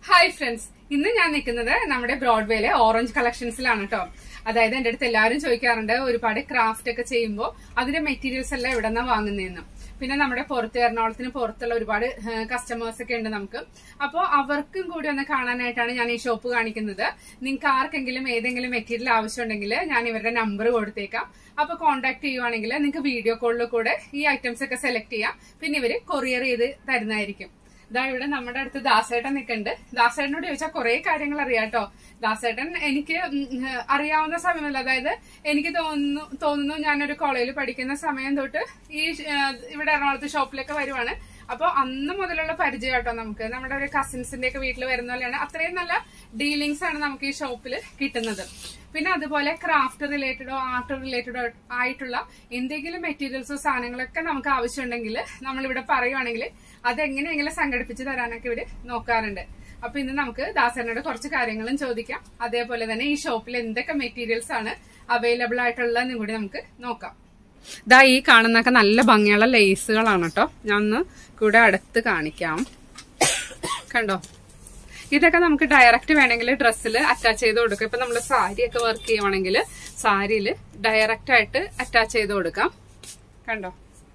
Hi friends ഇന്ന് ഞാൻ നിൽക്കുന്നത് നമ്മുടെ ബ്രോഡ്വേയിലെ ഓറഞ്ച് കളക്ഷൻസിലാണ് കേട്ടോ അതായത് എന്റെ അടുത്ത് എല്ലാവരും ചോദിക്കാറുണ്ട് ഒരുപാട് ക്രാഫ്റ്റ് ഒക്കെ ചെയ്യുമ്പോൾ അതിന്റെ മെറ്റീരിയൽസ് എല്ലാം എവിടെ നിന്നാണ് വാങ്ങുന്നതെന്ന് പിന്നെ നമ്മുടെ പുറത്ത് എറണാകുളത്തിന് പുറത്തുള്ള ഒരുപാട് കസ്റ്റമേഴ്സ് ഒക്കെ ഉണ്ട് നമുക്ക് അപ്പോൾ അവർക്കും കൂടി ഒന്ന് കാണാനായിട്ടാണ് ഞാൻ ഈ ഷോപ്പ് കാണിക്കുന്നത് നിങ്ങൾക്ക് ആർക്കെങ്കിലും ഏതെങ്കിലും മെറ്റീരിയൽ ആവശ്യമുണ്ടെങ്കിൽ ഞാൻ ഇവരുടെ നമ്പർ കൊടുത്തേക്കാം അപ്പൊ കോൺടാക്ട് ചെയ്യുവാണെങ്കിൽ നിങ്ങൾക്ക് വീഡിയോ കോളിൽ കൂടെ ഈ ഐറ്റംസ് ഒക്കെ സെലക്ട് ചെയ്യാം പിന്നെ ഇവര് കൊറിയർ ചെയ്ത് തരുന്നതായിരിക്കും ഇതാ ഇവിടെ നമ്മുടെ അടുത്ത് ദാസേട്ടൻ നിൽക്കുന്നുണ്ട് ദാസേട്ടനോട് ചോദിച്ചാൽ കുറെ കാര്യങ്ങൾ അറിയാട്ടോ ദാസേട്ടൻ എനിക്ക് ഉം, ഉം, അറിയാവുന്ന സമയമല്ല അതായത് എനിക്ക് തോന്നുന്നു തോന്നുന്നു ഞാനൊരു കോളേജിൽ പഠിക്കുന്ന സമയം തൊട്ട് ഈ ആ, ഇവിടെ എറണാകുളത്ത് ഷോപ്പിലൊക്കെ വരുവാണ് അപ്പോൾ അന്ന് മുതലുള്ള പരിചയം കേട്ടോ നമുക്ക് നമ്മുടെ ഒരു കസിൻസിന്റെ ഒക്കെ വീട്ടിൽ വരുന്ന പോലെയാണ് അത്രയും നല്ല ഡീലിങ്സ് ആണ് നമുക്ക് ഈ ഷോപ്പിൽ കിട്ടുന്നത് പിന്നെ അതുപോലെ ക്രാഫ്റ്റ് റിലേറ്റഡോ ആർട്ട് റിലേറ്റഡോ ആയിട്ടുള്ള എന്തെങ്കിലും മെറ്റീരിയൽസോ സാധനങ്ങളൊക്കെ നമുക്ക് ആവശ്യമുണ്ടെങ്കിൽ നമ്മളിവിടെ പറയുവാണെങ്കിൽ അതെങ്ങനെയെങ്കിലും സംഘടിപ്പിച്ച് തരാനൊക്കെ ഇവര് നോക്കാറുണ്ട് അപ്പൊ ഇന്ന് നമുക്ക് ദാസനോട് കുറച്ച് കാര്യങ്ങളും ചോദിക്കാം അതേപോലെ തന്നെ ഈ ഷോപ്പിൽ എന്തൊക്കെ മെറ്റീരിയൽസ് ആണ് അവൈലബിൾ ആയിട്ടുള്ളതെന്നും കൂടി നമുക്ക് നോക്കാം ഇതാ ഈ കാണുന്നൊക്കെ നല്ല ഭംഗിയുള്ള ലേസുകളാണ് കേട്ടോ ഞാൻ ഒന്ന് കൂടെ അടുത്ത് കാണിക്കാം കണ്ടോ ഇതൊക്കെ നമുക്ക് ഡയറക്റ്റ് വേണമെങ്കിൽ ഡ്രസ്സിൽ അറ്റാച്ച് ചെയ്ത് കൊടുക്കാം ഇപ്പൊ നമ്മൾ സാരി ഒക്കെ വർക്ക് ചെയ്യുവാണെങ്കിൽ സാരിയിൽ ഡയറക്റ്റ് ആയിട്ട് അറ്റാച്ച് ചെയ്ത് കൊടുക്കാം കണ്ടോ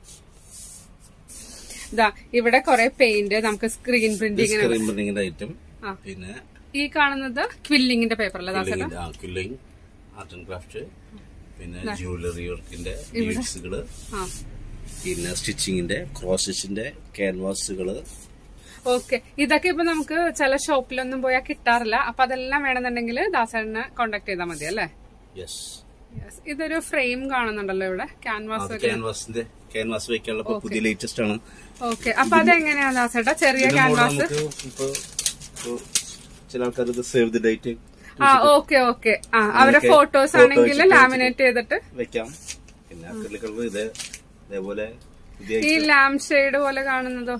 ഇതാ ഇവിടെ കുറെ പെയിന്റ് നമുക്ക് സ്ക്രീൻ പ്രിന്റിങ്ങിന് സ്ക്രീൻ പ്രിന്റിങ്ങിന്റെ ഐറ്റം ആ. പിന്നെ ഈ കാണുന്നത് ക്വില്ലിങ്ങിന്റെ പേപ്പർ അല്ലേ ദാസേട്ടാ ക്വില്ലിംഗ് ആർട്ട് ആൻഡ് ക്രാഫ്റ്റ് പിന്നെ ജ്വല്ലറി വർക്കിന്റെ ബീഡ്സുകള് ആ പിന്നെ സ്റ്റിച്ചിങ്ങിന്റെ ക്രോസ് സ്റ്റിച്ചിന്റെ ക്യാൻവാസുകള് ഓക്കെ ഇതൊക്കെ ഇപ്പൊ നമുക്ക് ചില ഷോപ്പിലൊന്നും പോയാൽ കിട്ടാറില്ല അപ്പൊ അതെല്ലാം വേണമെന്നുണ്ടെങ്കിൽ ദാസേട്ടനെ കോണ്ടാക്ട് ചെയ്താൽ മതി അല്ലേ യെസ് Yes. ഇതൊരു ഫ്രെയിം കാണുന്നുണ്ടല്ലോ ഇവിടെ ക്യാൻവാസ് അത് ക്യാൻവാസിന്റെ ക്യാൻവാസ് വെക്കാനുള്ള ഇപ്പൊ പുതിയ ലേറ്റസ്റ്റ് ആണ് ഓക്കെ അപ്പൊ അതെങ്ങനെയാ ദാസേട്ടാ ചെറിയ ഇതിന്റെ മോഡൽ ക്യാൻവാസ് നമുക്ക് ഇപ്പൊ ഇപ്പൊ ചില ആൾക്കാർ ഇത് സേവ് ദി ഡേറ്റ് ആ ഓക്കെ ഓക്കെ ആ അവരെ അതിനൊക്കെ ഫോട്ടോസ് photo ആണെങ്കിൽ വെച്ചിട്ട് ലാമിനേറ്റ് ചെയ്തിട്ട് വെക്കാം പിന്നെ അക്രിലിക് കളർ ഇത് ഇതേപോലെ പുതിയ ഈ ലാംപ് ഷെയ്ഡ് പോലെ കാണുന്നതോ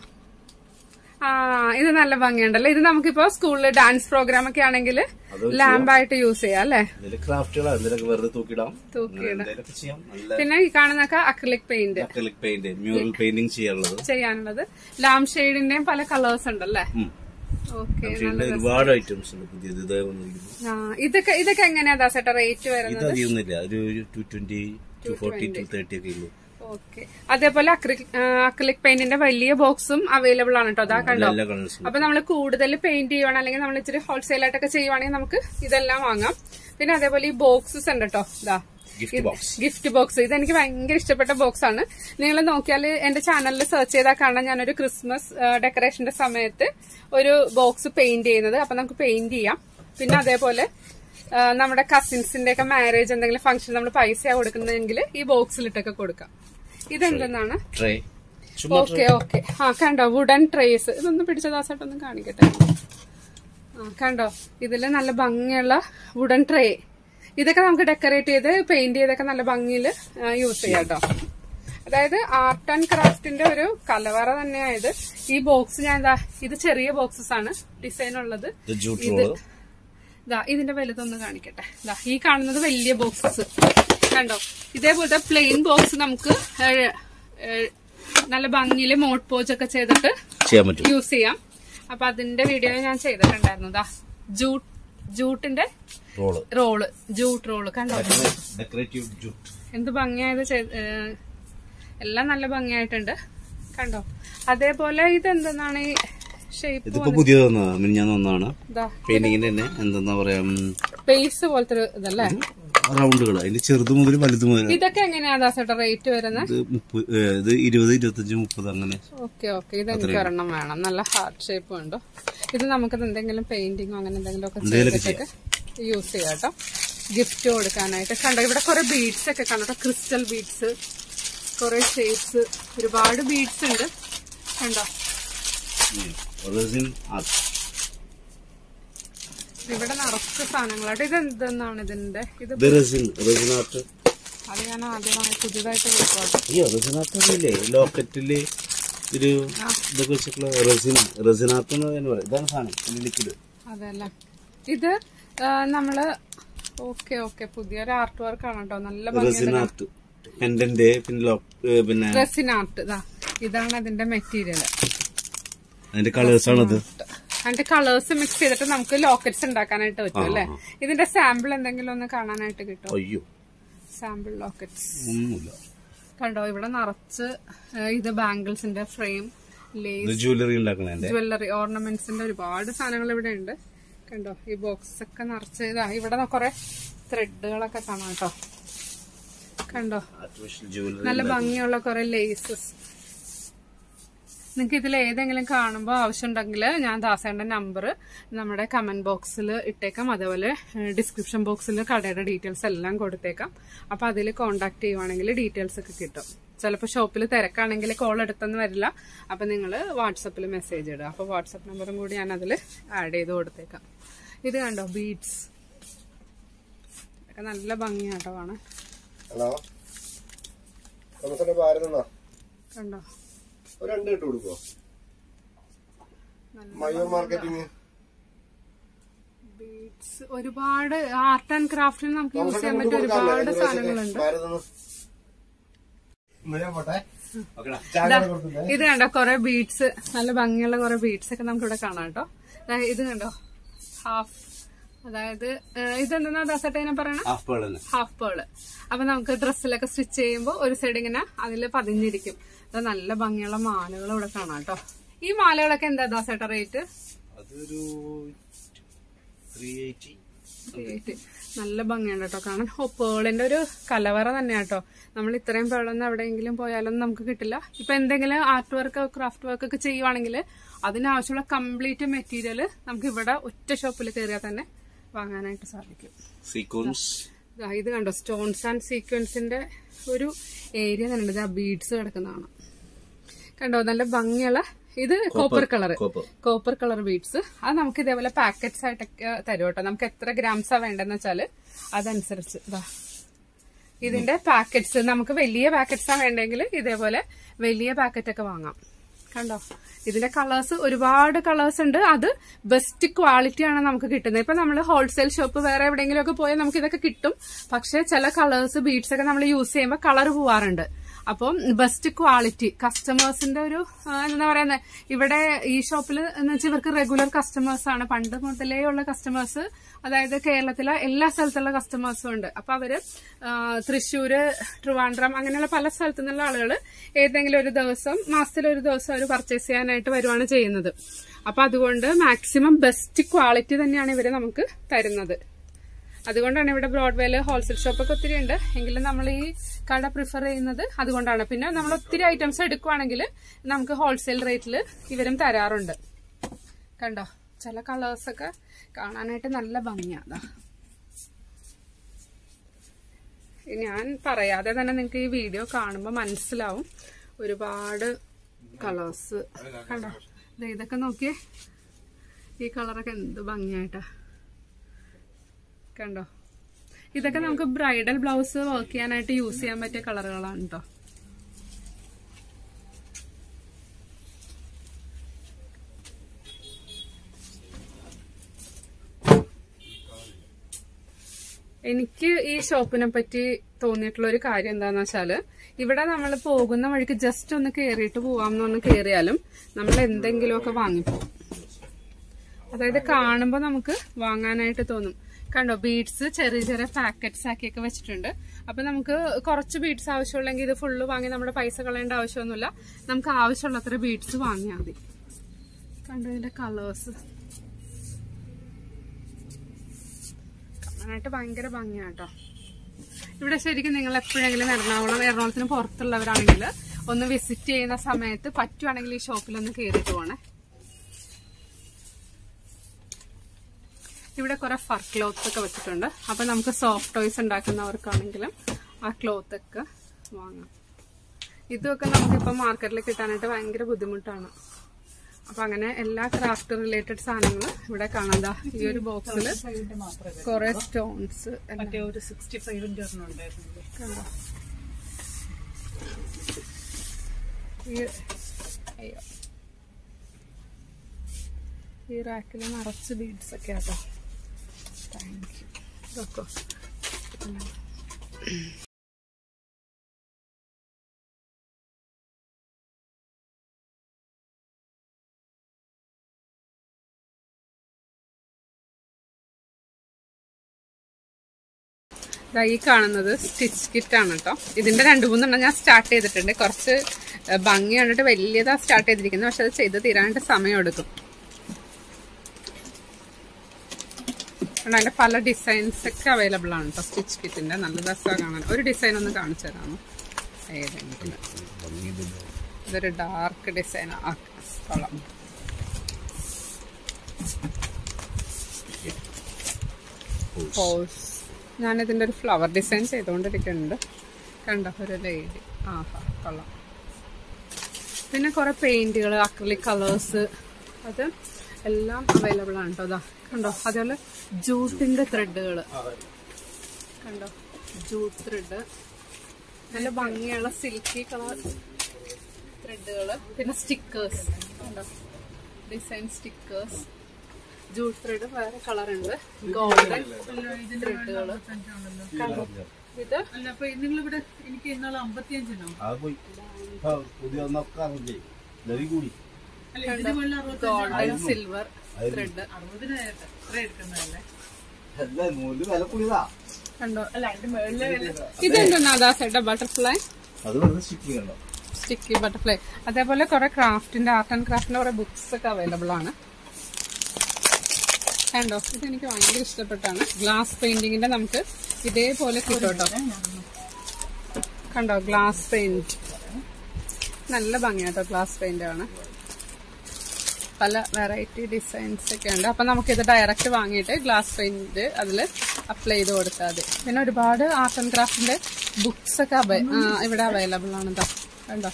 ആ ഇത് നല്ല ഭംഗിയുണ്ടല്ലോ ഇത് നമുക്കിപ്പോ സ്കൂളിൽ ഡാൻസ് പ്രോഗ്രാം ഒക്കെ ആണെങ്കിൽ അത് ലാമ്പായിട്ട് യൂസ് ചെയ്യാം അല്ലേ ഇതില് ക്രാഫ്റ്റുകളാണ് എന്തെങ്കിലുമൊക്കെ വെറുതെ തൂക്കിടാം തൂക്കിയിടാം. അങ്ങനെ എന്തെങ്കിലുമൊക്കെ ചെയ്യാം നല്ല പിന്നെ ഈ കാണുന്നൊക്കെ acrylic paint acrylic paint mural painting ചെയ്യാനുള്ളത് ചെയ്യാനുള്ളത് ലാംപ് ഷെയ്ഡിന്റെയും പല കളേഴ്സ് ഉണ്ടല്ലേ ഉം. ഓക്കെ ഇതിന്റെ ഒരുപാട് ഐറ്റംസ് ഉണ്ട് പുതിയത് ഇതേ വന്നിരിക്കുന്നു ആ ഇതൊക്കെ ഇതൊക്കെ എങ്ങനെയാ ദാസേട്ടാ റേറ്റ് വരുന്നത് ഇത് അധികമൊന്നുമില്ല ഒരു two twenty two forty two thirty ഒക്കെ ഉള്ളൂ ഓക്കെ അതേപോലെ അക്രിലിക് പെയിന്റിന്റെ വലിയ ബോക്സും അവൈലബിൾ ആണ് കേട്ടോ അതാ കണ്ടോ എല്ലാ കളേഴ്സും അപ്പൊ നമ്മൾ കൂടുതൽ പെയിന്റ് ചെയ്യുവാണ് അല്ലെങ്കിൽ നമ്മൾ ഇച്ചിരി ഹോൾസെയിൽ ആയിട്ടൊക്കെ ചെയ്യുവാണെങ്കിൽ നമുക്ക് ഇതെല്ലാം വാങ്ങാം പിന്നെ അതേപോലെ ഈ ബോക്സസ് ഉണ്ട് കേട്ടോ ഇതാ ഗിഫ്റ്റ് ബോക്സ് ഗിഫ്റ്റ് ബോക്സ് ഇത് എനിക്ക് ഭയങ്കര ഇഷ്ടപ്പെട്ട ബോക്സ് ആണ് നിങ്ങൾ നോക്കിയാൽ എന്റെ ചാനലിൽ സെർച്ച് ചെയ്താൽ കാണാൻ ഞാനൊരു ക്രിസ്മസ് ഡെക്കറേഷന്റെ സമയത്ത് ഒരു ബോക്സ് പെയിന്റ് ചെയ്യുന്നത് അപ്പൊ നമുക്ക് പെയിന്റ് ചെയ്യാം പിന്നെ അതേപോലെ ആ, നമ്മുടെ കസിൻസിന്റെ ഒക്കെ മാരേജ് എന്തെങ്കിലും ഫംഗ്ഷൻ നമ്മൾ പൈസ കൊടുക്കുന്നതെങ്കിൽ ഈ ബോക്സിലിട്ടൊക്കെ കൊടുക്കാം ഇതെന്തെന്നാണ് ട്രേ ചുമ്മാ ഓക്കെ ഓക്കെ ആ കണ്ടോ വുഡൻ ട്രേസ് ഇതൊന്ന് പിടിച്ച ദാസായിട്ടൊന്ന് കാണിക്കട്ടെ ആ കണ്ടോ ഇതില് നല്ല ഭംഗിയുള്ള വുഡൻ ട്രേ ഇതൊക്കെ നമുക്ക് ഡെക്കറേറ്റ് ചെയ്ത് പെയിന്റ് ചെയ്തൊക്കെ നല്ല ഭംഗിയിൽ യൂസ് ചെയ്യാം കേട്ടോ അതായത് ആർട്ട് ആൻഡ് ക്രാഫ്റ്റിന്റെ ഒരു കലവറ തന്നെയായത് ഈ ബോക്സ് ഞാൻ എന്താ ഇത് ചെറിയ ബോക്സസ് ആണ് ഡിസൈൻ ഉള്ളത് ഇത് ജൂട്ട് റോള് ഇതാ ഇതിന്റെ വലുതൊന്ന് കാണിക്കട്ടെ ഇതാ ഈ കാണുന്നത് വലിയ ബോക്സസ് കണ്ടോ ഇതേപോലത്തെ പ്ലെയിൻ ബോക്സ് നമുക്ക് ഏഹ്, ഏഹ്, നല്ല ഭംഗിയില് മോട്ട് പോച്ച് ഒക്കെ ചെയ്തിട്ട് ചെയ്യാൻ പറ്റും യൂസ് ചെയ്യാം അപ്പൊ അതിന്റെ വീഡിയോ ഞാൻ ചെയ്തിട്ടുണ്ടായിരുന്നു ദാ ജൂട്ട് ജൂട്ടിന്റെ റോള് റോള് ജൂട്ട് റോള് കണ്ടോ ഡെക്കറേറ്റീവ് ജൂട്ട് എന്ത് ഭംഗിയായത് ചെയ്ത് ഏഹ്, എല്ലാം നല്ല ഭംഗിയായിട്ടുണ്ട് കണ്ടോ അതേപോലെ ഇതെന്തെന്നാണ് ഈ ഷേപ്പ് ഇതിപ്പോ പുതിയത് വന്നതാണ് മിനിഞ്ഞാന്ന് വന്നതാണ് ഇതാ പെയിന്റിങ്ങിന്റെ തന്നെ എന്തെന്നാ പറയാ പേസ് പോലത്തെ ഒരു ഇതല്ലേ റൗണ്ടുകൾ അതിന്റെ ചെറുത് മുതൽ വലുത് മുതൽ ഇതൊക്കെ എങ്ങനെയാ ദാസേട്ടാ റേറ്റ് വരുന്നത് ഇത് മുപ്പത് ഏഹ്, ഇത് ഇരുപത് ഇരുപത്തഞ്ച് മുപ്പത് അങ്ങനെ ഓക്കെ ഓക്കെ ഇത് എനിക്ക് ഒരെണ്ണം വേണം നല്ല ഹാർട്ട് ഷേപ്പ് ഉണ്ടോ ഇത് നമുക്ക് എന്തെങ്കിലും പെയിന്റിങ്ങോ അങ്ങനെ എന്തെങ്കിലും ഒക്കെ എന്തെങ്കിലുമൊക്കെ ചെയ്തിട്ടൊക്കെ യൂസ് ചെയ്യാം കേട്ടോ ഗിഫ്റ്റ് കൊടുക്കാനായിട്ട് കണ്ടോ ഇവിടെ കുറെ ബീഡ്സ് ഒക്കെ കണ്ടോ ക്രിസ്റ്റൽ ബീഡ്സ് കുറെ ഷേപ്സ് ഒരുപാട് ബീഡ്സ് ഉണ്ട് കണ്ടോ റെസിൻ ആർട്ട് ഇവിടെ നിറച്ച് സാധനങ്ങളായിട്ട് ഇത് എന്തെന്നാണ് ഇതിന്റെ ഇത് ഇത് റെസിൻ റെസിൻ ആർട്ട് അത് ഞാൻ ആദ്യമായി പുതിയതായിട്ട് കേൾക്കോട്ടെ അയ്യോ റെസിൻ ആർട്ട് അറിയില്ലേ ലോക്കറ്റില് ഒരു ഇതൊക്കെ വെച്ചിട്ടുള്ള റെസിൻ റെസിൻ ആർട്ട് എന്ന് തന്നെ പറയും ഇതാണ് സാധനം ലിക്വിഡ് അതെല്ലേ ഇത് ആ, നമ്മള് ഓക്കെ ഓക്കെ പുതിയൊരു ആർട്ട് വർക്ക് ആണ് കേട്ടോ നല്ല റെസിൻ ഭംഗിയുണ്ട് ആർട്ട് പെൻഡന്റ് പിന്നെ ലോ ഏഹ്, പിന്നെ റെസിൻ ആർട്ട് ഇതാ ഇതാണ് അതിന്റെ മെറ്റീരിയൽ അതിന്റെ കളേഴ്സ് ആണത് അതിന്റെ കളേഴ്സ് മിക്സ് ചെയ്തിട്ട് നമുക്ക് ലോക്കറ്റ്സ് ഉണ്ടാക്കാനായിട്ട് പറ്റും അല്ലേ ഇതിന്റെ സാമ്പിൾ എന്തെങ്കിലും ഒന്ന് കാണാനായിട്ട് കിട്ടും അയ്യോ സാമ്പിൾ ലോക്കറ്റ്സ് ഒന്നുമില്ല കണ്ടോ ഇവിടെ നിറച്ച് ഏഹ്, ഇത് ബാംഗിൾസിന്റെ ഫ്രെയിം ലേസ് ഇത് ജ്വല്ലറി ഉണ്ടാക്കണേ ജ്വല്ലറി ഓർണമെന്റ്സിന്റെ ഒരുപാട് സാധനങ്ങൾ ഇവിടെ ഉണ്ട് കണ്ടോ ഈ ബോക്സ് ഒക്കെ നിറച്ച് ഇതാ ഇവിടെ കുറെ ത്രെഡുകളൊക്കെ കാണാം കേട്ടോ കണ്ടോ ആർട്ടിഫിഷ്യൽ ജ്വല്ലറി നല്ല ഭംഗിയുള്ള കുറെ ലേസസ് നിങ്ങൾക്ക് ഇതിൽ ഏതെങ്കിലും കാണുമ്പോൾ ആവശ്യമുണ്ടെങ്കിൽ ഞാൻ ദാസേന്റെ നമ്പർ നമ്മുടെ കമന്റ് ബോക്സിൽ ഇട്ടേക്കാം അതേപോലെ ഡിസ്ക്രിപ്ഷൻ ബോക്സിൽ കടയുടെ ഡീറ്റെയിൽസ് എല്ലാം കൊടുത്തേക്കാം അപ്പൊ അതിൽ കോണ്ടാക്ട് ചെയ്യുവാണെങ്കിൽ ഡീറ്റെയിൽസ് ഒക്കെ കിട്ടും ചിലപ്പോൾ ഷോപ്പിൽ തിരക്കാണെങ്കിൽ കോൾ എടുത്തെന്ന് വരില്ല അപ്പൊ നിങ്ങൾ വാട്സപ്പിൽ മെസ്സേജ് ഇടുക അപ്പൊ വാട്സപ്പ് നമ്പറും കൂടി ഞാൻ അതിൽ ആഡ് ചെയ്ത് കൊടുത്തേക്കാം ഇത് കണ്ടോ ബീഡ്സ് ഇതൊക്കെ നല്ല ഭംഗിയാട്ടോ കാണാൻ ഹലോ തോമസിന്റെ ഭാരതെന്നാ കണ്ടോ ഒരു രണ്ട് ഇട്ട് കൊടുക്കോ നല്ല മയോ മാർക്കറ്റിംഗ് ബീഡ്സ് ഒരുപാട് ആർട്ട് ആൻഡ് ക്രാഫ്റ്റിൽ നമുക്ക് യൂസ് ചെയ്യാൻ പറ്റിയ ഒരുപാട് സാധനങ്ങളുണ്ട് ഭാരതെന്ന് ഞാൻ പോട്ടെ ഓക്കെടാ ചായ കൊടുത്തില്ലേ ഇത് കണ്ടോ കുറെ ബീഡ്സ് നല്ല ഭംഗിയുള്ള കുറെ ബീഡ്സ് ഒക്കെ നമുക്ക് ഇവിടെ കാണാം കേട്ടോ ദാ ഇത് കണ്ടോ ഹാഫ് അതായത് ഏഹ്, ഇതെന്താ ദാസട്ടേനെ പറയണ ഹാഫ് പേൾ തന്നെ ഹാഫ് പേള് അപ്പൊ നമുക്ക് ഡ്രസ്സിലൊക്കെ സ്റ്റിച്ച് ചെയ്യുമ്പോൾ ഒരു സൈഡ് ഇങ്ങനെ അതിൽ പതിഞ്ഞിരിക്കും അത് നല്ല ഭംഗിയുള്ള മാലകൾ ഇവിടെ കാണാം കേട്ടോ ഈ മാലകളൊക്കെ എന്താ ദാസേട്ട റേറ്റ് അതൊരു ത്രീ എയ്റ്റി ആയിട്ട് നല്ല ഭംഗിയുണ്ട് കേട്ടോ കാണാൻ ഓ പേളിന്റെ ഒരു കലവറ തന്നെയാ കേട്ടോ നമ്മൾ ഇത്രയും പേളൊന്നും എവിടെയെങ്കിലും പോയാലൊന്നും നമുക്ക് കിട്ടില്ല ഇപ്പൊ എന്തെങ്കിലും ആർട്ട് വർക്ക് ക്രാഫ്റ്റ് വർക്ക് ഒക്കെ ചെയ്യുവാണെങ്കിൽ അതിനാവശ്യമുള്ള കംപ്ലീറ്റ് മെറ്റീരിയൽ നമുക്ക് ഇവിടെ ഒറ്റ ഷോപ്പിൽ കയറിയാൽ തന്നെ വാങ്ങാനായിട്ട് സാധിക്കും സീക്വൻസ് ദാ ഇത് കണ്ടോ സ്റ്റോൺസ് ആൻഡ് സീക്വൻസിന്റെ ഒരു ഏരിയ തന്നെ ഉണ്ട് ബീഡ്സ് കിടക്കുന്നതാണ് കണ്ടോ നല്ല ഭംഗിയുള്ള ഇത് copper colour copper copper colour beads അത് നമുക്ക് ഇതേപോലെ പാക്കറ്റ്സ് ആയിട്ടൊക്കെ തരും കേട്ടോ നമുക്ക് എത്ര ഗ്രാംസാ വേണ്ടെന്ന് വെച്ചാല് അതനുസരിച്ച് ഇതാ ഇതിന്റെ പാക്കറ്റ്സ് നമുക്ക് വലിയ പാക്കറ്റ്സാ വേണ്ടെങ്കിൽ ഇതേപോലെ വലിയ പാക്കറ്റ് ഒക്കെ വാങ്ങാം കണ്ടോ ഇതിന്റെ കളേഴ്സ് ഒരുപാട് കളേഴ്സ് ഉണ്ട് അത് ബെസ്റ്റ് ക്വാളിറ്റി ആണ് നമുക്ക് കിട്ടുന്നത് ഇപ്പൊ നമ്മൾ ഹോൾസെയിൽ ഷോപ്പ് വേറെ എവിടെയെങ്കിലും ഒക്കെ പോയാൽ നമുക്ക് ഇതൊക്കെ കിട്ടും പക്ഷെ ചില കളേഴ്സ് ബീഡ്സ് ഒക്കെ നമ്മൾ യൂസ് ചെയ്യുമ്പോൾ കളർ പോവാറുണ്ട് അപ്പം ബെസ്റ്റ് ക്വാളിറ്റി കസ്റ്റമേഴ്സിന്റെ ഒരു ആ, എന്താ പറയുന്നത് ഇവിടെ ഈ ഷോപ്പിൽ എന്ന് വെച്ചാൽ ഇവർക്ക് റെഗുലർ കസ്റ്റമേഴ്സ് ആണ് പണ്ട് മുതലേ ഉള്ള കസ്റ്റമേഴ്സ് അതായത് കേരളത്തിലെ എല്ലാ സ്ഥലത്തുള്ള കസ്റ്റമേഴ്സും ഉണ്ട് അപ്പൊ അവര് ആ, തൃശ്ശൂര് ട്രിവാൻഡ്രം അങ്ങനെയുള്ള പല സ്ഥലത്തു നിന്നുള്ള ആളുകൾ ഏതെങ്കിലും ഒരു ദിവസം മാസത്തിൽ ഒരു ദിവസം അവർ പർച്ചേസ് ചെയ്യാനായിട്ട് വരുവാണ് ചെയ്യുന്നത് അപ്പൊ അതുകൊണ്ട് മാക്സിമം ബെസ്റ്റ് ക്വാളിറ്റി തന്നെയാണ് ഇവര് നമുക്ക് തരുന്നത് അതുകൊണ്ടാണ് ഇവിടെ ബ്രോഡ്വേയിൽ ഹോൾസെയിൽ ഷോപ്പൊക്കെ ഒത്തിരി ഉണ്ട് എങ്കിലും നമ്മൾ ഈ കട പ്രിഫർ ചെയ്യുന്നത് അതുകൊണ്ടാണ് പിന്നെ നമ്മൾ ഒത്തിരി ഐറ്റംസ് എടുക്കുവാണെങ്കിൽ നമുക്ക് ഹോൾസെയിൽ റേറ്റിൽ ഇവരും തരാറുണ്ട് കണ്ടോ ചില കളേഴ്സ് ഒക്കെ കാണാനായിട്ട് നല്ല ഭംഗിയാണ് ഞാൻ പറയാതെ തന്നെ നിങ്ങൾക്ക് ഈ വീഡിയോ കാണുമ്പോൾ മനസ്സിലാവും ഒരുപാട് കളേഴ്സ് കണ്ടോ ദേ ഇതൊക്കെ നോക്കിയേ ഈ കളറൊക്കെ എന്ത് ഭംഗിയായിട്ടാ കണ്ടോ ഇതൊക്കെ നമുക്ക് ബ്രൈഡൽ ബ്ലൗസ് വർക്ക് ചെയ്യാനായിട്ട് യൂസ് ചെയ്യാൻ പറ്റിയ കളറുകളാണ് കേട്ടോ എനിക്ക് ഈ ഷോപ്പിനെ പറ്റി തോന്നിയിട്ടുള്ള ഒരു കാര്യം എന്താന്ന് വെച്ചാല് ഇവിടെ നമ്മൾ പോകുന്ന വഴിക്ക് ജസ്റ്റ് ഒന്ന് കേറിയിട്ട് പോവാമെന്ന് പറഞ്ഞ് കേറിയാലും നമ്മൾ എന്തെങ്കിലുമൊക്കെ വാങ്ങിപ്പോകും അതായത് കാണുമ്പോൾ നമുക്ക് വാങ്ങാനായിട്ട് തോന്നും കണ്ടോ ബീഡ്സ് ചെറിയ ചെറിയ പാക്കറ്റ്സ് ആക്കിയൊക്കെ വെച്ചിട്ടുണ്ട് അപ്പൊ നമുക്ക് കുറച്ച് ബീഡ്സ് ആവശ്യമുള്ളെങ്കിൽ ഇത് ഫുള്ള് വാങ്ങി നമ്മുടെ പൈസ കളയേണ്ട ആവശ്യമൊന്നുമില്ല നമുക്ക് ആവശ്യമുള്ളത്ര ബീഡ്സ് വാങ്ങിയാൽ മതി കണ്ടോ ഇതിന്റെ കളേഴ്സ് കാണാനായിട്ട് ഭയങ്കര ഭംഗിയാട്ടോ ഇവിടെ ശരിക്കും നിങ്ങൾ എപ്പോഴെങ്കിലും എറണാകുളം എറണാകുളത്തിന് പുറത്തുള്ളവരാണെങ്കിൽ ഒന്ന് വിസിറ്റ് ചെയ്യുന്ന സമയത്ത് പറ്റുവാണെങ്കിൽ ഈ ഷോപ്പിലൊന്ന് കയറിയിട്ട് പോണേ ഇവിടെ കുറെ ഫർ ക്ലോത്ത് ഒക്കെ വെച്ചിട്ടുണ്ട് അപ്പൊ നമുക്ക് സോഫ്റ്റ് ടോയ്സ് ഉണ്ടാക്കുന്നവർക്കാണെങ്കിലും ആ ക്ലോത്ത് ഒക്കെ വാങ്ങാം ഇതൊക്കെ നമുക്കിപ്പോ മാർക്കറ്റിൽ കിട്ടാനായിട്ട് ഭയങ്കര ബുദ്ധിമുട്ടാണ് അപ്പൊ അങ്ങനെ എല്ലാ ക്രാഫ്റ്റ് റിലേറ്റഡ് സാധനങ്ങളും ഇവിടെ കാണാം ദാ ഈ ഒരു ബോക്സിൽ കുറെ സ്റ്റോൺസ് മറ്റേ ഒരു സിക്സ്റ്റി ഫൈവിന്റെ ഒരെണ്ണം ഉണ്ടായിരുന്നു കണ്ടോ ഈ അയ്യോ ഈ റാക്കിൽ നിറച്ച് ബീഡ്സ് ഒക്കെ ആട്ടോ താങ്ക് യു ഇതൊക്കെ ദാ ഈ കാണുന്നത് സ്റ്റിച്ച് കിറ്റ് ആണ് കേട്ടോ ഇതിന്റെ രണ്ടു മൂന്നെണ്ണം ഞാൻ സ്റ്റാർട്ട് ചെയ്തിട്ടുണ്ട് കുറച്ച് ഏഹ്, ഭംഗി കണ്ടിട്ട് വലിയതാ സ്റ്റാർട്ട് ചെയ്തിരിക്കുന്നത് പക്ഷെ അത് ചെയ്ത് തീരാനായിട്ട് സമയം എടുക്കും കാരണം അതിന്റെ പല ഡിസൈൻസ് ഒക്കെ അവൈലബിൾ ആണ് കേട്ടോ സ്റ്റിച്ച് കിറ്റിന്റെ നല്ല രസമാണ് കാണാൻ ഒരു ഡിസൈൻ ഒന്ന് കാണിച്ചു തരാമോ ഏതെങ്കിലും ഇതൊരു ഡാർക്ക് ഡിസൈൻ ആ കൊള്ളാം പോസ് ഞാനിതിൻ്റെ ഒരു ഫ്ലവർ ഡിസൈൻ ചെയ്തുകൊണ്ടിരിക്കുന്നുണ്ട് കണ്ടോ ഒരു ലേഡി ആ കൊള്ളാം പിന്നെ കുറേ പെയിൻറ്റുകൾ അക്രലിക് കളേഴ്സ് അത് എല്ലാം അവൈലബിൾ ആണ് കേട്ടോ അതാ കണ്ടോ അതേപോലെ ജൂട്ടിൻ്റെ ത്രെഡുകൾ കണ്ടോ ജൂട്ട് ത്രെഡ് നല്ല ഭംഗിയുള്ള സിൽക്കി കളർ ത്രെഡുകൾ പിന്നെ സ്റ്റിക്കേഴ്സ് കണ്ടോ ഡിസൈൻ സ്റ്റിക്കേഴ്സ് ജൂട്ട് ത്രെഡ് വേറെ കളർ ഉണ്ട് ഗോൾഡൻ ത്രെഡുകൾ കണ്ടോ ഇത് അല്ല അപ്പൊ നിങ്ങളിവിടെ എനിക്ക് ഇന്നാളെ അമ്പത്തിയഞ്ചിനോ അത് പോയി ഇപ്പൊ പുതിയ ഒന്നൊക്കെ അറിഞ്ഞേ ലവി കൂടി അല്ല ഇതിന് മുകളിൽ അറുപത്തി ഗോൾഡൻ സിൽവർ ത്രെഡ് അറുപതിനായിരം എത്ര എടുക്കുന്നതല്ലേ അല്ല നൂല് വില കൂടിയതാ കണ്ടോ അല്ല അതിന്റെ മുകളില് ഇതെന്താ അതാ സെട്ട ബട്ടർഫ്ലൈ അത് വെറുതെ സ്റ്റിക്കിങ് കണ്ടോ സ്റ്റിക്കി ബട്ടർഫ്ലൈ അതേപോലെ കുറെ ക്രാഫ്റ്റിന്റെ ആർട്ട് ആൻഡ് ക്രാഫ്റ്റിന്റെ കുറെ ബുക്സ് ഒക്കെ അവൈലബിൾ ആണ് കണ്ടോ ഇത് എനിക്ക് ഭയങ്കര ഇഷ്ടപ്പെട്ടാണ് ഗ്ലാസ് പെയിന്റിങ്ങിന്റെ നമുക്ക് ഇതേപോലെ കിട്ടും കേട്ടോ കണ്ടോ ഗ്ലാസ് പെയിന്റ് നല്ല ഭംഗിയാട്ടോ ഗ്ലാസ് പെയിന്റ് ആണ് പല വെറൈറ്റി ഡിസൈൻസ് ഒക്കെ ഉണ്ട് അപ്പൊ നമുക്ക് ഇത് ഡയറക്റ്റ് വാങ്ങിയിട്ട് ഗ്ലാസ് പെയിന്റ് അതിൽ അപ്ലൈ ചെയ്ത് കൊടുത്താൽ മതി പിന്നെ ഒരുപാട് ആർട്ട് ആൻഡ് ക്രാഫ്റ്റിന്റെ ബുക്സ് ഒക്കെ അവൈ- ആ, ഇവിടെ അവൈലബിൾ ആണ് ഇതാ കണ്ടോ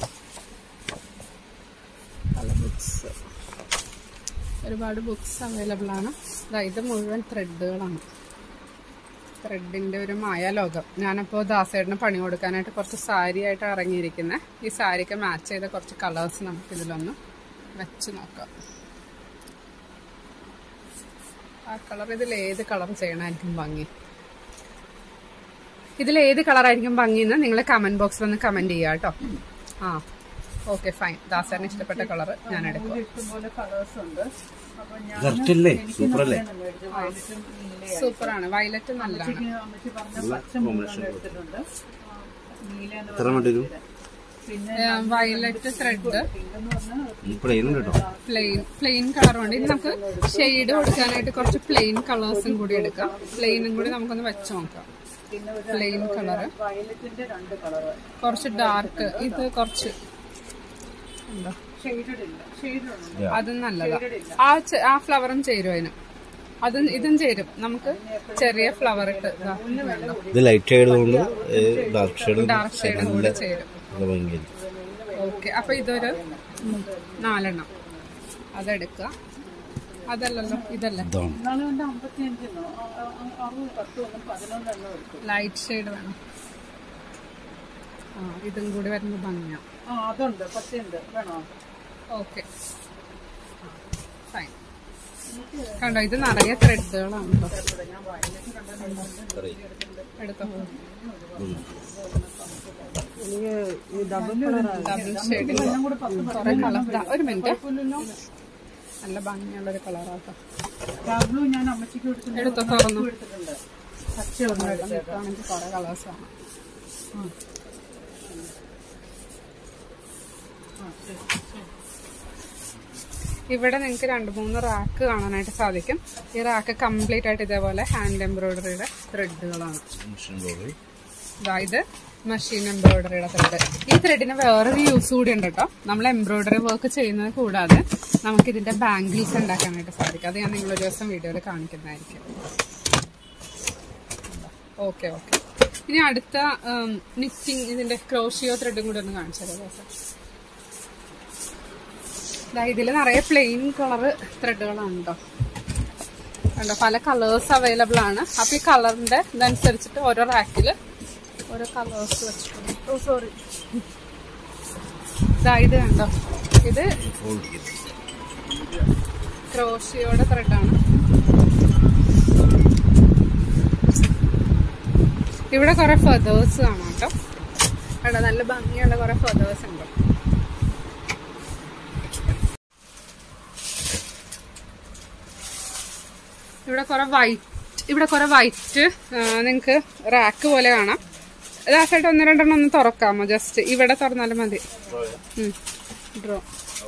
പല ബുക്സ് ഒരുപാട് ബുക്സ് അവൈലബിൾ ആണ് ദാ ഇത് മുഴുവൻ ത്രെഡുകളാണ് ത്രെഡിന്റെ ഒരു മായ ലോകം ഞാനപ്പോൾ ദാസേട്ടന് പണി കൊടുക്കാനായിട്ട് കുറച്ച് സാരി ആയിട്ട് ഇറങ്ങിയിരിക്കുന്നത് ഈ സാരിക്ക് മാച്ച് ചെയ്ത കുറച്ച് കളേഴ്സ് നമുക്ക് ഇതിലൊന്ന് വെച്ച് നോക്കാം ആ കളർ ഇതിൽ ഏത് കളർ ചെയ്യണമായിരിക്കും ഭംഗി ഇതിൽ ഏത് കളറായിരിക്കും ഭംഗി എന്ന് നിങ്ങൾ കമന്റ് ബോക്സിൽ ഒന്ന് കമന്റ് ചെയ്യുക കേട്ടോ ആ ഓക്കെ ഫൈൻ ദാസേട്ടന് ഇഷ്ടപ്പെട്ട കളർ ഞാൻ എടുക്കും ഇഷ്ടംപോലെ കളേഴ്സ് ഉണ്ട് അപ്പൊ ഞാൻ കറക്റ്റ് അല്ലേ സൂപ്പർ അല്ലേ മേടിച്ച വയലറ്റും നീലയും സൂപ്പറാണ് വയലറ്റ് നല്ലതാണ് അമ്മയ്ക്ക് അമ്മച്ചി പറഞ്ഞ പച്ച മൂന്നെണ്ണം എടുത്തിട്ടുണ്ട് നീല എന്ന് എത്ര വേണ്ടി വരും പിന്നെ വയലറ്റ് ത്രെഡ് പിങ്ക് എന്ന് പറഞ്ഞാൽ പ്ലെയിൻ ഉണ്ട് കേട്ടോ പ്ലെയിൻ പ്ലെയിൻ കളർ ഉണ്ട് ഇനി നമുക്ക് ഷെയ്ഡ് കൊടുക്കാനായിട്ട് കുറച്ച് പ്ലെയിൻ കളേഴ്സും കൂടി എടുക്കാം പ്ലെയിനും കൂടി നമുക്കൊന്ന് വെച്ച് നോക്കാം പിന്നെ ഒരു പ്ലെയിൻ കളർ വയലറ്റിന്റെ രണ്ട് കളറ് കുറച്ച് ഡാർക്ക് ഇത് കുറച്ച് ഉണ്ടോ ഷെയ്ഡഡ് ഇല്ല ഷെയ്ഡഡ് ഉണ്ട് അതും നല്ലതാ ആ ചെ- ആ ഫ്ലവറും ചേരും അതിന് അതും ഇതും ചേരും നമുക്ക് ചെറിയ ഫ്ലവർ ഇട്ട് ഇതാ, വേണ്ട. ഇത് ലൈറ്റ് ഷെയ്ഡ് കൊണ്ട് ഡാർക്ക് ഷെയ്ഡ് ഡാർക്ക് ഷെയ്ഡും കൂടി ചേരും നല്ല ഭംഗിയായിരിക്കും ഓക്കെ അപ്പൊ ഇതൊരു നാലെണ്ണം അതെടുക്കുക അതല്ലല്ലോ ഇതല്ലേ ഇതാണ് നാളെ കൊണ്ട് അമ്പത്തിയഞ്ചിനോ അറുപത് പത്ത് ഒന്നും പതിനൊന്നെണ്ണം എടുക്കും ലൈറ്റ് ഷെയ്ഡ് വേണം ആ ഇതും കൂടി വരുന്ന ഭംഗിയാ ആ അതുണ്ട് പച്ചയുണ്ട് വേണോ ഓക്കെ ഫൈൻ കണ്ടോ ഇത് നിറയെ ത്രെഡുകളാണ് കേട്ടോ എടുത്തോ ഡബിൾ ഷെയ്ഡ് കുറെ കളർ ഒരു മിനിറ്റ് നല്ല ഭംഗിയുള്ള ഒരു കളറാട്ടോ ഡബ്ലു ഞാൻ അമ്മച്ചിക്ക് എടുത്തിട്ടുണ്ട് എടുത്തോ തുറന്നു എടുത്തിട്ടുണ്ട് പച്ച ഒന്നും എടുത്താണെങ്കിൽ കുറെ കളേഴ്സാണ് ഇവിടെ നിങ്ങൾക്ക് രണ്ട് മൂന്ന് റാക്ക് കാണാനായിട്ട് സാധിക്കും ഈ റാക്ക് കംപ്ലീറ്റ് ആയിട്ട് ഇതേപോലെ ഹാൻഡ് എംബ്രോയിഡറിയുടെ ത്രെഡുകളാണ് ഇതാ ഇത് മെഷീൻ എംബ്രോയിഡറിയുടെ ത്രെഡ് ഈ ത്രെഡിന് വേറൊരു യൂസ് കൂടി ഉണ്ട് കേട്ടോ നമ്മൾ എംബ്രോയിഡറി വർക്ക് ചെയ്യുന്നത് കൂടാതെ നമുക്ക് ഇതിന്റെ ബാംഗിൾസ് ഉണ്ടാക്കാനായിട്ട് സാധിക്കും അത് ഞാൻ നിങ്ങളൊരു ദിവസം വീഡിയോയിൽ കാണിക്കുന്നതായിരിക്കും ഓക്കെ ഓക്കെ ഇനി അടുത്ത നിറ്റിങ് ഇതിന്റെ ക്രോഷിയോ ത്രെഡും കൂടി ഒന്ന് കാണിച്ചു തരാം സാർ ഇതിൽ നിറയെ പ്ലെയിൻ കളർ ത്രെഡുകളാണ് കേട്ടോ കണ്ടോ പല കളേഴ്സ് അവൈലബിൾ ആണ് അപ്പൊ ഈ കളറിന്റെ ഇതനുസരിച്ചിട്ട് ഓരോ റാക്കിൽ ഓരോ കളേഴ്സ് വെച്ചിട്ടുണ്ട് ഓ സോറി ഇത് കണ്ടോ ഇത് ക്രോഷിയോടെ ത്രെഡാണ് ഇവിടെ കുറെ ഫെതേഴ്സ് കാണാം കേട്ടോ കണ്ടോ നല്ല ഭംഗിയുള്ള കുറെ ഫെതേഴ്സ് ഉണ്ട് ഇവിടെ കുറെ വൈറ്റ് ഇവിടെ കുറെ വൈറ്റ് നിങ്ങക്ക് റാക്ക് പോലെ കാണാം ലാസ്റ്റായിട്ട് ഒന്ന് രണ്ടെണ്ണം ഒന്ന് തുറക്കാമോ ജസ്റ്റ് ഇവിടെ തുറന്നാലും മതി ഡ്രോ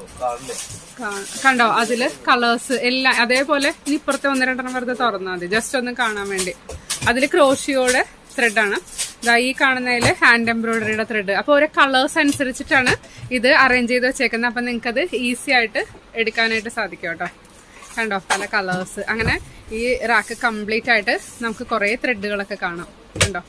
കണ്ടോ അതില് കളേഴ്സ് എല്ലാം അതേപോലെ ഇനി ഇപ്പുറത്തെ ഒന്ന് രണ്ടെണ്ണം വെറുതെ തുറന്നാൽ മതി ജസ്റ്റ് ഒന്ന് കാണാൻ വേണ്ടി അതില് ക്രോഷിയോടെ ത്രെഡാണ് ദാ ഈ കാണുന്നതില് ഹാൻഡ് എംബ്രോയിഡറിയുടെ ത്രെഡ് അപ്പൊ ഓരോ കളേഴ്സ് അനുസരിച്ചിട്ടാണ് ഇത് അറേഞ്ച് ചെയ്ത് വെച്ചേക്കുന്നത് അപ്പൊ നിങ്ങൾക്ക് അത് ഈസി ആയിട്ട് എടുക്കാനായിട്ട് സാധിക്കും കേട്ടോ കണ്ടോ പല കളേഴ്സ് അങ്ങനെ ഈ റാക്ക് കംപ്ലീറ്റ് ആയിട്ട് നമുക്ക് കുറെ ത്രെഡുകളൊക്കെ കാണാം കണ്ടോ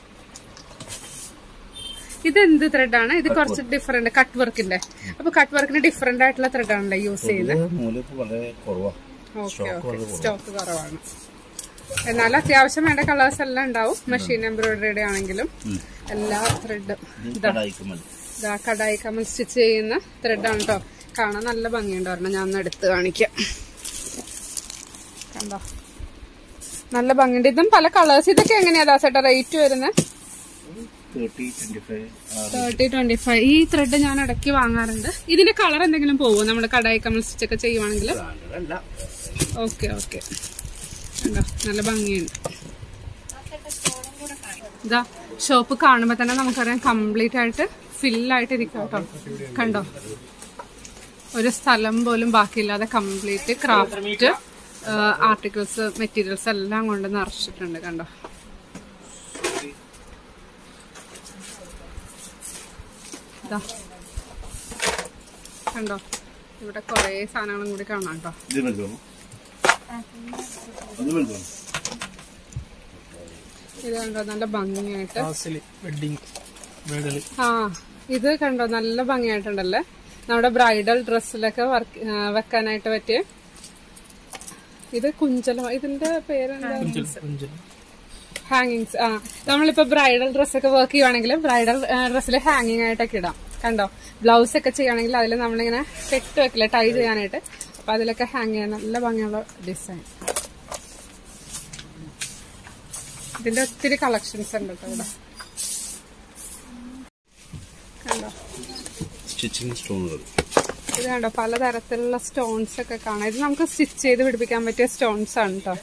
ഇത് എന്ത് ത്രെഡാണ് ഇത് കുറച്ച് ഡിഫറെന്റ് കട്ട് വർക്കിന്റെ അപ്പൊ കട്ട് വർക്കിന് ഡിഫറെന്റ് ആയിട്ടുള്ള ത്രെഡാണല്ലേ യൂസ് ചെയ്യുന്നത് മൂലക്ക് വളരെ കുറവാ ഓക്കെ ഓക്കെ സ്റ്റോക്ക് കുറവാണ് എന്നാൽ അത്യാവശ്യം വേണ്ട കളേഴ്സ് എല്ലാം ഉണ്ടാവും മെഷീൻ എംബ്രോയിഡറിയുടെ ആണെങ്കിലും എല്ലാ ത്രെഡും കടായിക്ക് മതി ഇതാ കടായി കമൽ സ്റ്റിച്ച് ചെയ്യുന്ന ത്രെഡാണ് കേട്ടോ കാണാൻ നല്ല ഭംഗിയുണ്ട് ഒരെണ്ണം ഞാൻ ഒന്ന് എടുത്ത് കാണിക്കാം കണ്ടോ നല്ല ഭംഗിയുണ്ട് ഇതും പല കളേഴ്സ് ഇതൊക്കെ എങ്ങനെയാ ദാസേട്ടാ റേറ്റ് വരുന്നത് thirty twenty five thirty twenty five ഈ ത്രെഡ് ഞാൻ ഇടയ്ക്ക് വാങ്ങാറുണ്ട് ഇതിന്റെ കളർ എന്തെങ്കിലും പോവോ നമ്മൾ കടായി കമൽ സ്റ്റിച്ച് ഒക്കെ ചെയ്യുവാണെങ്കിൽ അല്ല ഓക്കെ ഓക്കെ കണ്ടോ നല്ല ഭംഗിയുണ്ട് ഇതാ ഷോപ്പ് കാണുമ്പോ തന്നെ നമുക്കറിയാം കംപ്ലീറ്റ് ആയിട്ട് ഫില്ലായിട്ട് ഇരിക്കും കേട്ടോ കണ്ടോ ഒരു സ്ഥലം പോലും ബാക്കിയില്ലാതെ കംപ്ലീറ്റ് ക്രാഫ്റ്റ് ആർട്ടിക്കിൾസ് മെറ്റീരിയൽസ് എല്ലാം കൊണ്ട് നിറച്ചിട്ടുണ്ട് കണ്ടോ ഇതാ കണ്ടോ ഇവിടെ കുറേ സാധനങ്ങളും കൂടി കാണാം കേട്ടോ ഇത് മനസ്സിലാണോ അത് മനസ്സിലാണോ ഇത് കണ്ടോ നല്ല ഭംഗിയായിട്ട് വെഡിങ് ബ്രൈഡൽ ആ ഇത് കണ്ടോ നല്ല ഭംഗിയായിട്ടുണ്ടല്ലേ നമ്മുടെ ബ്രൈഡൽ ഡ്രസ്സിലൊക്കെ വർക്ക് വെക്കാനായിട്ട് പറ്റിയ ഇത് കുഞ്ചല ഇതിന്റെ പേരെന്താ ഹാങ്ങിങ്സ് ആ നമ്മളിപ്പോ ബ്രൈഡൽ ഡ്രസ്സൊക്കെ വർക്ക് ചെയ്യുവാണെങ്കിൽ ബ്രൈഡൽ ഡ്രസ്സിൽ ഹാങ്ങിങ് ആയിട്ടൊക്കെ ഇടാം കണ്ടോ ബ്ലൗസ് ഒക്കെ ചെയ്യുകയാണെങ്കിൽ അതിൽ നമ്മളിങ്ങനെ കെട്ട് വെക്കില്ല ടൈ ചെയ്യാനായിട്ട് അപ്പൊ അതിലൊക്കെ ഹാങ് ചെയ്യാൻ നല്ല ഭംഗിയുള്ള ഡിസൈൻ ഇതിന്റെ ഒത്തിരി കളക്ഷൻസ് ഉണ്ട് കേട്ടോ ഇവിടെ കണ്ടോ സ്റ്റിച്ചിങ് സ്റ്റോണുകൾ ഇത് കണ്ടോ പലതരത്തിലുള്ള സ്റ്റോൺസ് ഒക്കെ കാണാം ഇത് നമുക്ക് സ്റ്റിച്ച് ചെയ്ത് പിടിപ്പിക്കാൻ പറ്റിയ സ്റ്റോൺസ് ആണ് കേട്ടോ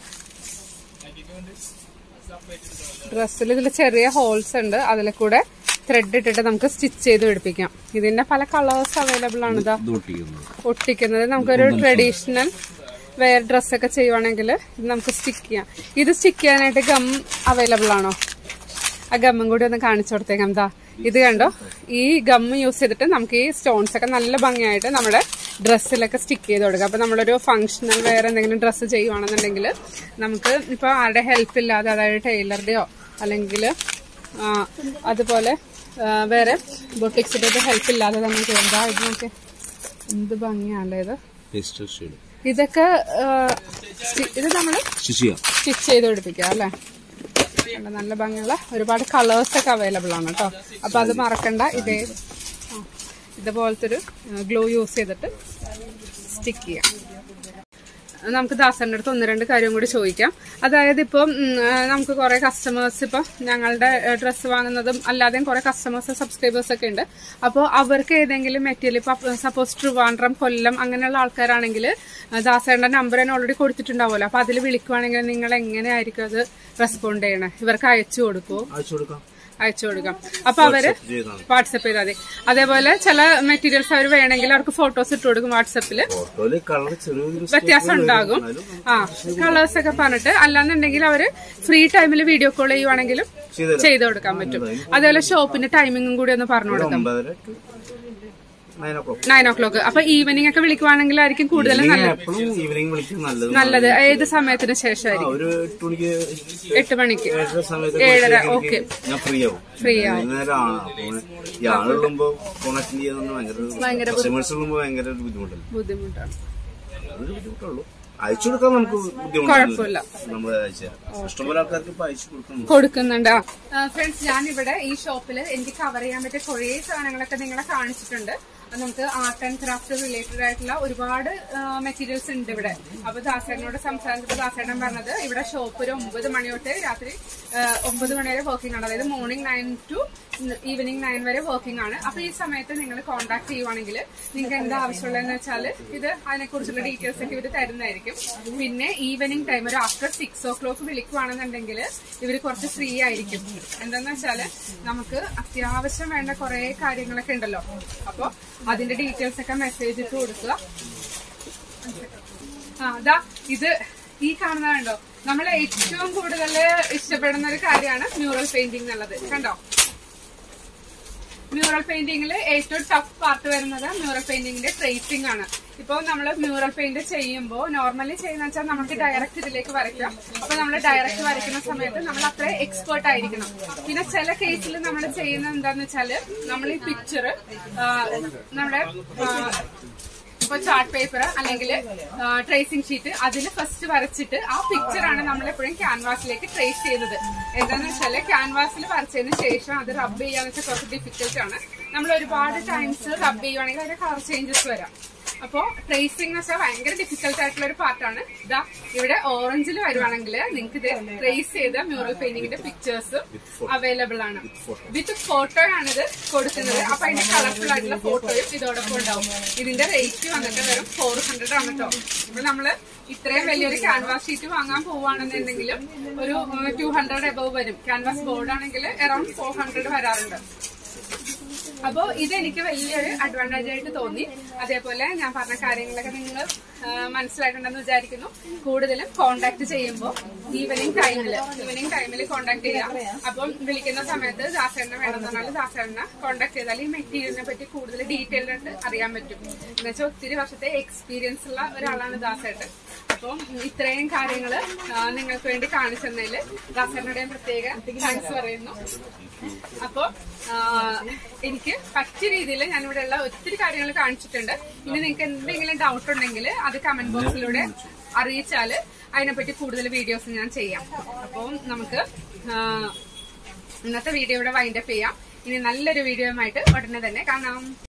ഡ്രസ്സിൽ ഇതിൽ ചെറിയ ഹോൾസ് ഉണ്ട് അതിൽ കൂടെ ത്രെഡ് ഇട്ടിട്ട് നമുക്ക് സ്റ്റിച്ച് ചെയ്ത് പിടിപ്പിക്കാം ഇതിന്റെ പല കളേഴ്സ് അവൈലബിൾ ആണ് ഇതാ ഇത് ഒട്ടിക്കുന്നത് ഒട്ടിക്കുന്നത് നമുക്കൊരു ട്രഡീഷണൽ വെയർ ഡ്രസ്സൊക്കെ ചെയ്യുവാണെങ്കിൽ ഇത് നമുക്ക് സ്റ്റിക്ക് ചെയ്യാം ഇത് സ്റ്റിക്ക് ചെയ്യാനായിട്ട് ഗം അവൈലബിൾ ആണോ ആ ഗമ്മും കൂടി ഒന്ന് കാണിച്ചു കൊടുത്തേക്കാം ദാ ഇത് കണ്ടോ ഈ ഗം യൂസ് ചെയ്തിട്ട് നമുക്ക് ഈ സ്റ്റോൺസ് ഒക്കെ നല്ല ഭംഗിയായിട്ട് നമ്മുടെ ഡ്രസ്സിലൊക്കെ സ്റ്റിക്ക് ചെയ്ത് കൊടുക്കാം അപ്പൊ നമ്മളൊരു ഫംഗ്ഷണൽ വേറെ എന്തെങ്കിലും ഡ്രസ്സ് ചെയ്യുവാണെന്നുണ്ടെങ്കിൽ നമുക്ക് ഇപ്പൊ ആരുടെ ഹെൽപ്പ് ഇല്ലാതെ അതായത് ടൈലറുടെയോ അല്ലെങ്കിൽ അതുപോലെ ആ, വേറെ ബൊട്ടിക്സിന്റെ ഹെൽപ്പ് ഇല്ലാതെ തന്നെ ചെയ്യാം ദാ ഇത് നോക്കി എന്ത് ഭംഗിയാണല്ലേ ഇത് പേസ്റ്റൽ ഷെയ്ഡ് ഇതൊക്കെ ആ, സ്റ്റി- ഇത് നമ്മള് സ്റ്റിച്ച് ചെയ്യാം സ്റ്റിച്ച് ചെയ്ത് പിടിപ്പിക്കാം അല്ലേ കണ്ടോ, നല്ല ഭംഗിയുള്ള ഒരുപാട് കളേഴ്സ് ഒക്കെ അവൈലബിൾ ആണ് കേട്ടോ അപ്പൊ അത് മറക്കണ്ട ഇതേ ആ, ഇതുപോലത്തെ ഒരു ഗ്ലൂ യൂസ് ചെയ്തിട്ട് സ്റ്റിക്ക് ചെയ്യാം നമുക്ക് ദാസന്റെ അടുത്ത് ഒന്ന് രണ്ട് കാര്യം കൂടി ചോദിക്കാം അതായത് ഇപ്പം ഉം, ആ, നമുക്ക് കുറെ കസ്റ്റമേഴ്സ് ഇപ്പം ഞങ്ങളുടെ ഡ്രസ്സ് വാങ്ങുന്നതും അല്ലാതെയും കുറെ കസ്റ്റമേഴ്സ് സബ്സ്ക്രൈബേഴ്സ് ഒക്കെ ഉണ്ട് അപ്പോൾ അവർക്ക് ഏതെങ്കിലും മെറ്റീരിയൽ ഇപ്പൊ സപ്പോസ് ട്രിവാൻഡ്രം കൊല്ലം അങ്ങനെയുള്ള ആൾക്കാരാണെങ്കിൽ ദാസേന്റെ നമ്പർ തന്നെ ഓൾറെഡി കൊടുത്തിട്ടുണ്ടാവുമല്ലോ അപ്പൊ അതിൽ വിളിക്കുവാണെങ്കിൽ നിങ്ങൾ എങ്ങനെയായിരിക്കും അത് റെസ്പോണ്ട് ചെയ്യണേ ഇവർക്ക് അയച്ചു കൊടുക്കുമോ അയച്ചു കൊടുക്കാം അയച്ചു കൊടുക്കാം അപ്പൊ അവര് ചെയ്താണ് വാട്സപ്പ് ചെയ്താൽ മതി അതേപോലെ ചില മെറ്റീരിയൽസ് അവർ വേണമെങ്കിൽ അവർക്ക് ഫോട്ടോസ് ഇട്ട് കൊടുക്കും വാട്സപ്പിൽ ഫോട്ടോയില് കളർ ചെറിയൊരു വ്യത്യാസം ഉണ്ടാകും ആ കളേഴ്സ് ഒക്കെ പറഞ്ഞിട്ട് അല്ലാന്നുണ്ടെങ്കിൽ അവര് ഫ്രീ ടൈമിൽ വീഡിയോ കോൾ ചെയ്യുവാണെങ്കിലും ചെയ്തുതരാം. ചെയ്തു കൊടുക്കാൻ പറ്റും അതേപോലെ ഷോപ്പിന്റെ ടൈമിങ്ങും കൂടി ഒന്ന് പറഞ്ഞു കൊടുക്കാം ഒമ്പതര to nine o'clock nine o'clock അപ്പൊ ഈവനിങ് ഒക്കെ വിളിക്കുവാണെങ്കിലായിരിക്കും കൂടുതൽ നല്ലത് എപ്പോഴും ഈവനിങ് വിളിക്കും നല്ലത് നല്ലത് ഏത് സമയത്തിന് ആ, ശേഷമായിരിക്കും ഒരു എട്ട് മണിക്ക് എട്ട് മണിക്ക് ഏഴര സമയത്ത് ഏഴര, വിളിച്ച് ഓക്കേ. എനിക്ക് ഞാൻ ഫ്രീ ആവും ഫ്രീ ആവും നേരമാണ് അപ്പോൾ ഈ ആളുള്ളുമ്പോ ഫോൺ അറ്റൻഡ് ചെയ്യാൻ ഭയങ്കര ഭയങ്കര കസ്റ്റമേഴ്സ് ഉള്ളുമ്പോ ഭയങ്കര ഒരു ബുദ്ധിമുട്ടല്ല ബുദ്ധിമുട്ടാണ് അതൊരു ബുദ്ധിമുട്ടുള്ളൂ അയച്ചു കൊടുക്കാൻ നമുക്ക് കുഴപ്പമില്ല. നമ്മൾ അയച്ചു ഇഷ്ടംപോലെ ആൾക്കാർക്ക് ഇപ്പൊ അയച്ചു കൊടുക്കണം കൊടുക്കുന്നുണ്ട് ഫ്രണ്ട്സ് ഞാനിവിടെ ഈ ഷോപ്പിൽ എനിക്ക് കവർ ചെയ്യാൻ പറ്റിയ കുറേ സാധനങ്ങളൊക്കെ നിങ്ങളെ കാണിച്ചിട്ടുണ്ട് അത് നമുക്ക് ആർട്ട് ആൻഡ് ക്രാഫ്റ്റ് റിലേറ്റഡ് ആയിട്ടുള്ള ഒരുപാട് മെറ്റീരിയൽസ് ഉണ്ട് ഇവിടെ അപ്പൊ ദാസേനോട് സംസാരിച്ചപ്പോൾ ദാസേനൻ പറഞ്ഞത് ഇവിടെ ഷോപ്പ് ഒരു ഒമ്പത് മണി തൊട്ട് രാത്രി ആ, ഒമ്പത് മണി വരെ വർക്കിംഗ് ആണ് അതായത് morning nine to evening nine വരെ വർക്കിംഗ് ആണ് അപ്പൊ ഈ സമയത്ത് നിങ്ങൾ കോൺടാക്ട് ചെയ്യുവാണെങ്കിൽ നിങ്ങൾക്ക് എന്താ ആവശ്യമുള്ളതെന്ന് വെച്ചാൽ ഇത് അതിനെക്കുറിച്ചുള്ള ഡീറ്റെയിൽസ് ഒക്കെ ഇവർ തരുന്നതായിരിക്കും പിന്നെ ഈവനിങ് ടൈം ഒരു ആഫ്റ്റർ സിക്സ് ഓ ക്ലോക്ക് വിളിക്കുവാണെന്നുണ്ടെങ്കിൽ ഇവർ കുറച്ച് ഫ്രീ ആയിരിക്കും എന്താന്ന് വെച്ചാല് നമുക്ക് അത്യാവശ്യം വേണ്ട കുറെ കാര്യങ്ങളൊക്കെ ഉണ്ടല്ലോ അപ്പൊ അതിന്റെ ഡീറ്റെയിൽസ് ഒക്കെ മെസ്സേജ് ഇട്ട് കൊടുക്കുക ആ അതാ ഇത് ഈ കാണുന്ന കണ്ടോ നമ്മൾ ഏറ്റവും കൂടുതൽ ഇഷ്ടപ്പെടുന്ന ഒരു കാര്യമാണ് മ്യൂറൽ പെയിന്റിംഗ് എന്നുള്ളത് കണ്ടോ മ്യൂറൽ പെയിന്റിംഗിൽ ഏറ്റവും ടഫ് പാർട്ട് വരുന്നത് മ്യൂറൽ പെയിന്റിംഗിന്റെ ട്രേസിംഗ് ആണ് ഇപ്പൊ നമ്മൾ മ്യൂറൽ പെയിന്റ് ചെയ്യുമ്പോൾ നോർമലി ചെയ്യുന്ന വെച്ചാൽ നമുക്ക് ഡയറക്റ്റ് ഇതിലേക്ക് വരയ്ക്കാം അപ്പൊ നമ്മൾ ഡയറക്റ്റ് വരയ്ക്കുന്ന സമയത്ത് നമ്മൾ അത്ര എക്സ്പേർട്ട് ആയിരിക്കണം പിന്നെ ചില കേസിൽ നമ്മൾ ചെയ്യുന്നത് എന്താന്ന് വെച്ചാല് നമ്മൾ ഈ പിക്ചർ നമ്മുടെ ആ, ഇപ്പൊ ചാർട്ട് പേപ്പർ അല്ലെങ്കിൽ ട്രേസിംഗ് ഷീറ്റ് അതിൽ ഫസ്റ്റ് വരച്ചിട്ട് ആ പിക്ചറാണ് നമ്മൾ എപ്പോഴും ക്യാൻവാസിലേക്ക് ട്രേസ് ചെയ്യുന്നത് എന്താന്ന് വെച്ചാല് ക്യാൻവാസിൽ വരച്ചതിന് ശേഷം അത് റബ്ബ് ചെയ്യാന്ന് വെച്ചാൽ കുറച്ച് ഡിഫിക്കൽട്ട് ആണ് നമ്മൾ ഒരുപാട് ടൈംസ് റബ്ബ് ചെയ്യുവാണെങ്കിൽ അതിന്റെ കളർ ചേഞ്ചസ് വരാം അപ്പോ ട്രേസിംഗ് എന്ന് വെച്ചാൽ ഭയങ്കര ഡിഫിക്കൽട്ട് ആയിട്ടുള്ള ഒരു പാർട്ടാണ് ഇതാ ഇവിടെ ഓറഞ്ചിൽ വരുവാണെങ്കിൽ നിങ്ങൾക്ക് ഇത് ട്രേസ് ചെയ്ത മ്യൂറൽ പെയിന്റിങ്ങിന്റെ പിക്ചേഴ്സ് അവൈലബിൾ ആണ് വിത്ത് ഫോട്ടോ ആണ് ഇത് കൊടുക്കുന്നത് അപ്പൊ അതിന്റെ കളർഫുൾ ആയിട്ടുള്ള ഫോട്ടോയും ഇതോടൊപ്പം ഉണ്ടാവും ഇതിന്റെ റേറ്റ് വന്നിട്ട് വെറും ഫോർ ഹൺഡ്രഡ് ആണ് കേട്ടോ ഇപ്പൊ നമ്മള് ഇത്രയും വലിയൊരു ക്യാൻവാസ് ഷീറ്റ് വാങ്ങാൻ പോവാണെന്നുണ്ടെങ്കിലും ഒരു ടു ഹൺഡ്രഡ് എബവ് വരും ക്യാൻവാസ് ബോർഡ് ആണെങ്കിൽ അറൌണ്ട് ഫോർ ഹൺഡ്രഡ് വരാറുണ്ട് അപ്പോ ഇതെനിക്ക് വലിയൊരു അഡ്വാൻറ്റേജ് ആയിട്ട് തോന്നി അതേപോലെ ഞാൻ പറഞ്ഞ കാര്യങ്ങളൊക്കെ നിങ്ങൾ മനസ്സിലായിട്ടുണ്ടെന്ന് വിചാരിക്കുന്നു കൂടുതലും കോണ്ടാക്ട് ചെയ്യുമ്പോൾ ഈവനിങ് ടൈമിൽ ഈവനിങ് ടൈമിൽ കോണ്ടാക്ട് ചെയ്യാം അപ്പം വിളിക്കുന്ന സമയത്ത് ദാസേണ്ണ വേണമെന്ന് പറഞ്ഞാൽ ദാസേണ്ണ കോണ്ടാക്ട് ചെയ്താൽ ഈ മെറ്റീരിയലിനെ പറ്റി കൂടുതൽ ഡീറ്റെയിൽഡ് ആയിട്ട് അറിയാൻ പറ്റും എന്നുവെച്ചാൽ ഒത്തിരി വർഷത്തെ എക്സ്പീരിയൻസ് ഉള്ള ഒരാളാണ് ദാസേട്ടൻ അപ്പം ഇത്രയും കാര്യങ്ങൾ നിങ്ങൾക്ക് വേണ്ടി കാണിച്ചു തന്നതിൽ ദാസേട്ടനുടെയും പ്രത്യേക താങ്ക്സ് പറയുന്നു അപ്പൊ ആ, എനിക്ക് പറ്റിയ രീതിയിൽ ഞാനിവിടെ ഉള്ള ഒത്തിരി കാര്യങ്ങൾ കാണിച്ചിട്ടുണ്ട് ഇനി നിങ്ങൾക്ക് എന്തെങ്കിലും ഡൗട്ട് ഉണ്ടെങ്കിൽ അത് കമന്റ് ബോക്സിലൂടെ അറിയിച്ചാൽ അതിനെപ്പറ്റി കൂടുതൽ വീഡിയോസ് ഞാൻ ചെയ്യാം അപ്പോൾ നമുക്ക് ആ, ഇന്നത്തെ വീഡിയോ ഇവിടെ വൈൻഡപ്പ് ചെയ്യാം ഇനി നല്ലൊരു വീഡിയോയുമായിട്ട് ഉടനെ തന്നെ കാണാം